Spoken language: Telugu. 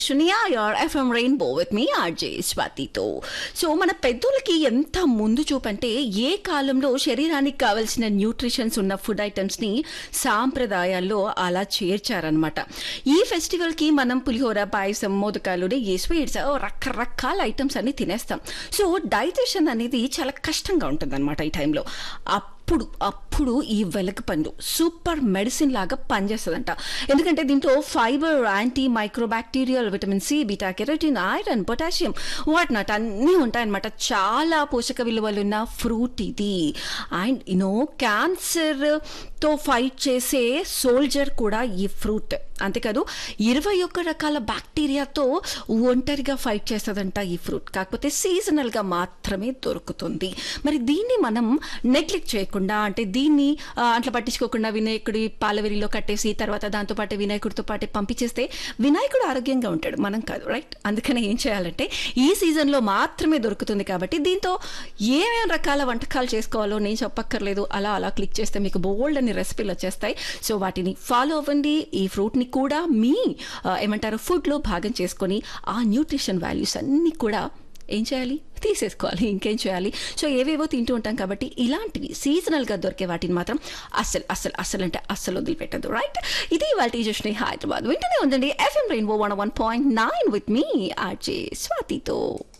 శునియా your FM rainbow with me RJ స్వాతితో సో మన పెద్దోళ్ళకి ఎంత ముందు చూపంటే ఏ కాలంలో శరీరానికి కావలసిన న్యూట్రిషన్స్ ఉన్న ఫుడ్ ఐటమ్స్ని సాంప్రదాయాల్లో అలా చేర్చారనమాట ఈ ఫెస్టివల్కి మనం పులిహోర పాయసం మోదకాలు నెయ్యి స్వీట్స్ రకరకాల ఐటమ్స్ అన్ని తినేస్తాం సో డైజెషన్ అనేది చాలా కష్టంగా ఉంటుంది ఈ టైంలో అప్పుడు అప్పుడు ఈ వెలగపండు సూపర్ మెడిసిన్ లాగా పనిచేస్తుందంట ఎందుకంటే దీంట్లో fibre anti microbacterial vitamin C beta carotene iron potassium what not అన్నీ ఉంటాయన్నమాట చాలా పోషక విలువలు ఉన్న ఫ్రూట్ ఇది అండ్ యూనో క్యాన్సర్తో ఫైట్ చేసే సోల్జర్ కూడా ఈ ఫ్రూట్ అంతేకాదు ఇరవై ఒక్క రకాల బ్యాక్టీరియాతో ఒంటరిగా ఫైట్ చేస్తుందంట ఈ ఫ్రూట్ కాకపోతే సీజనల్గా మాత్రమే దొరుకుతుంది మరి దీన్ని మనం నెగ్లెక్ట్ చేయకుండా అంటే దీన్ని ఆ, అట్లా పట్టించుకోకుండా వినాయకుడి పాలవెరిలో కట్టేసి తర్వాత దాంతో పాటు వినాయకుడితో పాటు పంపించేస్తే వినాయకుడు ఆరోగ్యంగా ఉంటాడు మనం కాదు రైట్ అందుకనే ఏం చేయాలంటే ఈ సీజన్లో మాత్రమే దొరుకుతుంది కాబట్టి దీంతో ఏమేం రకాల వంటకాలు చేసుకోవాలో నేను చెప్పక్కర్లేదు అలా అలా క్లిక్ చేస్తే మీకు బోల్డ్ అని రెసిపీలు వచ్చేస్తాయి సో వాటిని ఫాలో అవ్వండి ఈ ఫ్రూట్ని కూడా మీ ఆ, ఏమంటారు ఫుడ్లో భాగం చేసుకొని ఆ న్యూట్రిషన్ వాల్యూస్ అన్నీ కూడా ఏం చేయాలి తీసేసుకోవాలి ఇంకేం చేయాలి సో ఏవేవో తింటూ ఉంటాం కాబట్టి ఇలాంటివి సీజనల్గా దొరికే వాటిని మాత్రం అస్సలు అస్సలు అస్సలు అంటే అస్సలు వదిలిపెట్టదు రైట్ ఇది వాళ్ళ జస్ట్ హైదరాబాద్ వింటూనే ఉందండి FM rainbow one one point nine with me RJ స్వాతితో